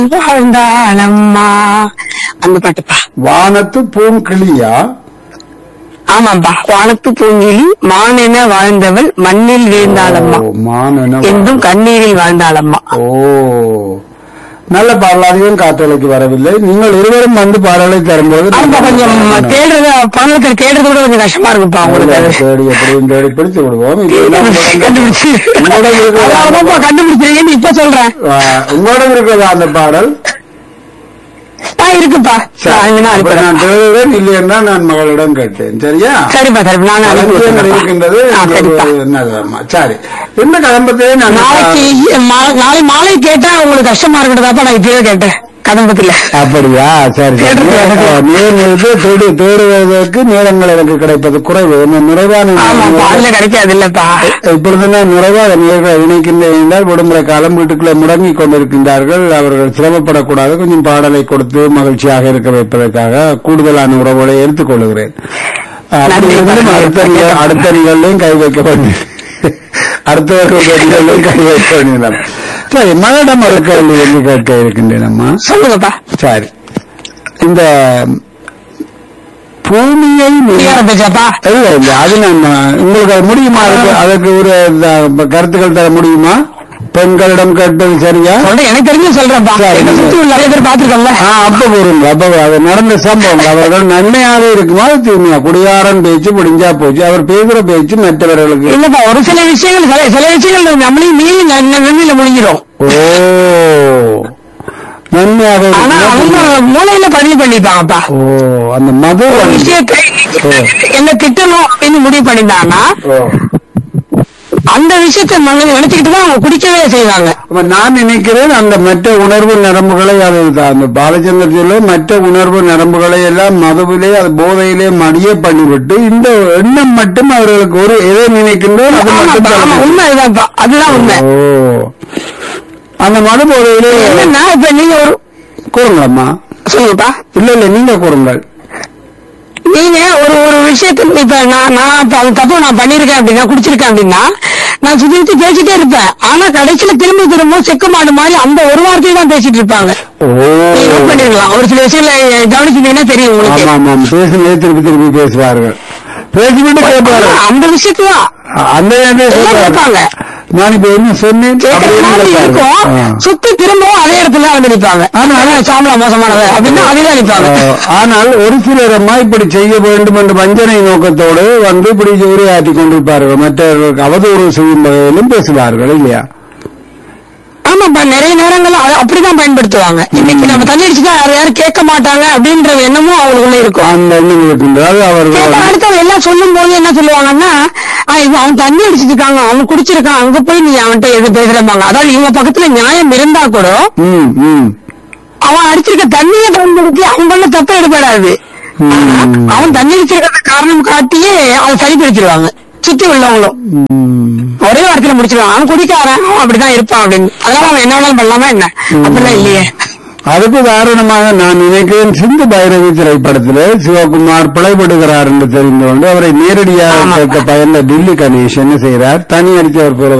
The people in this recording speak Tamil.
வாழ்ந்தாளம்மா அந்த பாட்டுப்பா வானத்து பூங்கிளியா ஆமாப்பா வானத்து பூங்கிலி மானென வாழ்ந்தவள் மண்ணில் வீழ்ந்தாளம்மா ஓ, மானென என்றும் கண்ணீரில் வாழ்ந்தாளம்மா ஓ நல்ல பாடலாதையும் காற்றலைக்கு வரவில்லை நீங்கள் இருவரும் வந்து பாடலை தரும்போது ஆமா கொஞ்சம் தேடுறது பணத்தை தேடுறது கூட கொஞ்சம் கஷ்டமா இருக்குப்பா உங்களுக்கு அது. தேடி எப்படியும் தேடி பிடிச்சு விடுவோம் இது எல்லாம் கண்டுபிடிச்சு உங்களோட இருக்கிறதா அதான்ப்பா கண்டுபிடிச்சிருக்கீங்கன்னு இப்ப சொல்றேன் ஆ, உங்களோட இருக்கிறதா அந்த பாடல் ஆ இருக்குப்பா நான் இனிமே அப்ப அனுப்புறேன் நான் தேடுவேன் இல்லையா நான் மகளிடம் கேட்டேன் சரியா சரிப்பா சரி நான் அனுப்பி அலட்சியங்கள் விட்டுறேன்ப்பா. இருக்கின்றது ஆ, சரிப்பா நல்லதம்மா சரி இந்த கதம்பத்தையே நான் நாளைக்கு மா- நாளை மாலை கேட்டா உங்களுக்கு கஷ்டமா இருக்கட்டதாப்பா நான் இப்பயே கேட்டேன் கதம்பத்துல அப்படியா சரி சரி கேட்டிருக்கேன். நேர்நிலைக்கு தேடி தேடுவதற்கு நேரங்கள் எனக்கு கிடைப்பது குறைவு என்ன நிறைவான ஆமாப்பா அதுல கிடைக்காது இல்லப்பா இப்பொழுது நான் நிறைவாக நேர்கள் இணைக்கின்றேன் என்றால் விடுமுறை காலம் வீட்டுக்குள்ளே முடங்கிக் கொண்டிருக்கின்றார்கள் அவர்கள் சிரமப்படக்கூடாது கொஞ்சம் பாடலை கொடுத்து மகிழ்ச்சியாக இருக்க வைப்பதற்காக கூடுதலான உறவுகளை எடுத்துக் கொள்கிறேன் அப்படி இருந்தும் அடுத்த நிக- அடுத்த நிகழ்வையும் கை வைக்க வேண்டும் அடுத்தவர்களுடைய நிகழ்வையும் கை வைக்க வேண்டியது சரி மகளிடம் ஒரு கேள்வி என்று கேட்க இருக்கின்றேன் அம்மா சொல்லுங்கப்பா சரி இந்த பூமியை நில- கிளியரா பேசாப்பா இல்ல இல்ல அது நான் உங்களுக்கு அது முடியுமா அதுக்கு அதுக்கு ஒரு த- கருத்துக்கள் தர முடியுமா பெண்களிடம் கேட்பது சரியா சொல்றேன் எனக்கு தெரிஞ்சு சொல்றேன்ப்பா சரி. என்ன சுத்தி உள்ள நிறைய பேர் பாத்துருக்கோம்ல ஆ, அப்ப கூறுங்க அப்ப அது நடந்த சம்பவம் அவர்கள் நன்மையாக இருக்குமா தீமையா குடியாரன் பேச்சு முடிஞ்சா போச்சு அவர் பேசுற பேச்சு மற்றவர்களுக்கு இல்லப்பா ஒரு சில விஷயங்கள் சில சில விஷயங்கள் நம்மளையும் மீறி நன்மையில முடிஞ்சிடும் ஓ நன்மையாக ஆனா இருக்குமா? அவங்க மூளையில பதிவு பண்ணிப்பாங்கப்பா ஓ அந்த மது ஒரு வந்து- விஷயத்தை என்ன திட்டணும் அப்படின்னு முடிவு பண்ணிட்டாங்கன்னா ஓ. அந்த விஷயத்தை மனதில் நினைச்சுக்கிட்டு தான் அவங்க குடிக்கவே செய்வாங்க அப்ப நான் நினைக்கிறேன் அந்த மற்ற உணர்வு நரம்புகளை அது அந்த பாலச்சந்திரத்திலே மற்ற உணர்வு நரம்புகளை எல்லாம் மதுவிலே அது போதையிலே மடிய பண்ணிவிட்டு இந்த எண்ணம் மட்டும் அவர்களுக்கு ஒரு எதை நினைக்கின்றோம் அது மட்டும் ஆமாப்பா, ஆமா, தரணும். உண்மை இதுதான்ப்பா அதுதான் உண்மை ஓ அந்த மது போதையிலே என்னன்னா இப்ப நீங்க ஒரு கூறுங்களம்மா சொல்லுங்கப்பா இல்ல இல்ல நீங்க கூறுங்கள் நீங்க ஒரு ஒரு விஷயத்துல இப்ப நான் நான் இப்ப அது தப்பு நான் பண்ணிருக்கேன் அப்படின்னா குடிச்சிருக்கேன் அப்படின்னா நான் சுத்தி சுத்தி பேசிட்டே இருப்பேன் ஆனா கடைசியில திரும்ப திரும்ப செக்கு மாடு மாதிரி அந்த ஒரு வார்த்தையை தான் பேசிட்டு இருப்பாங்க ஓ நீங்க நோட் பண்ணிருக்கலாம் ஒரு சில விஷயங்களை கவனிச்சீங்கன்னா தெரியும் உங்களுக்கு ஆமா ஆமாம் பேசுனே திருப்பி திருப்பி பேசுவார்கள் பேசிவிட்டு கேட்பார்கள் ஆனா, அந்த விஷயத்துதான் அந்த நேரத்தில் எல்லாம் சொல்றார்கள். கேட்பாங்க நான் இப்ப என்ன சொன்னேன் கேட்கற அப்படின்னு மாதிரி கேட்பார்கள். இருக்கும் ஆ. சுத்தி திரும்பவும் அதே இடத்துல தான் வந்து நிப்பாங்க ஆனா சாமலா மோசமானது அப்படின்னா அதேதான் நிப்பாங்க ஆஹ், ஆனால் ஒரு சிலரம்மா இப்படி செய்ய வேண்டும் என்ற வஞ்சனை நோக்கத்தோடு வந்து இப்படி உரையாற்றி கொண்டிருப்பார்கள் மற்றவர்களுக்கு அவதூறு செய்யும் வகையிலும் பேசுவார்கள் இல்லையா ஆமாப்பா நிறைய நேரங்கள்ல அதை அப்படிதான் பயன்படுத்துவாங்க இன்னைக்கு நம்ம தண்ணி அடிச்சுதான் யாரும் யாரும் கேட்க மாட்டாங்க அப்படின்ற எண்ணமும் அவங்களுக்குள்ள இருக்கும் அந்த எண்ணம் இருக்கின்றது கேட்ட அவர்கள் அடுத்தவங்க எல்லாம் சொல்லும் போது என்ன சொல்லுவாங்கன்னா "ஆ, இது அவன் தண்ணி அடிச்சிட்டு இருக்காங்க அவன் குடிச்சிருக்கான் அங்க போய் நீ அவன்கிட்ட எது பேசுறப்பாங்க அதாவது இவங்க பக்கத்துல நியாயம் இருந்தா கூட ம், ம், அவன் அடிச்சிருக்க தண்ணியை பயன்படுத்தி அவன் பண்ண தப்ப எடுபடாது ம், அவன் தண்ணி அடிச்சிருக்க காரணம் காட்டியே அதை சரிப்படுத்திடுவாங்க சுத்தி உள்ளவங்களும் ம். ஒரே வாரத்துல முடிச்சிருவான் அவன் குடிக்காரன் அவன் அப்படிதான் இருப்பான் அப்படின்னு அதனால அவன் என்ன வேணாலும் பண்ணலாமா என்ன அப்படிலாம் இல்லையே அதுக்கு உதாரணமாக நான் நினைக்கிறேன் சிந்து பைரவி திரைப்படத்திலே சிவகுமார் பிழைப்படுகிறார் என்று தெரிந்து கொண்டு அவரை நேரடியாக ஆமா. கேட்க பயந்த டில்லி கணேஷ் என்ன செய்கிறார் தனி அடித்தவர் போல